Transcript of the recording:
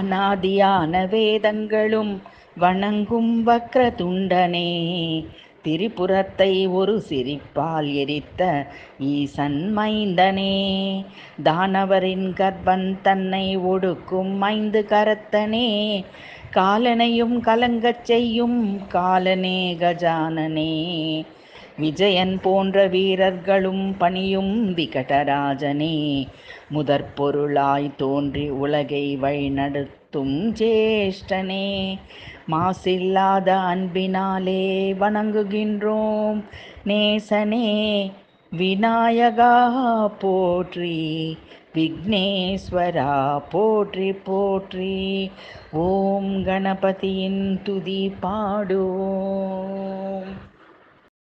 நாதியான வேதங்களும் வணங்கும் வக்ரதுண்டனே திரிபுரத்தை ஒரு சிரிப்பால் எரித்த ஈசன் மைந்தனே தானவரின் கர்ப்பன் தன்னை ஒடுக்கும் மைந்து கரத்தனே காலனையும் கலங்கச் செய்யும் காலனே கஜானனே விஜயன் போன்ற வீரர்களும் பணியும் விகடராஜனே முதற் பொருளாய் தோன்றி உலகை வழிநடத்தும் ஜேஷ்டனே மாசில்லாத அன்பினாலே வணங்குகின்றோம் நேசனே விநாயகா போற்றி விக்னேஸ்வரா போற்றி போற்றி ஓம் கணபதியின் துதி பாடுவோம்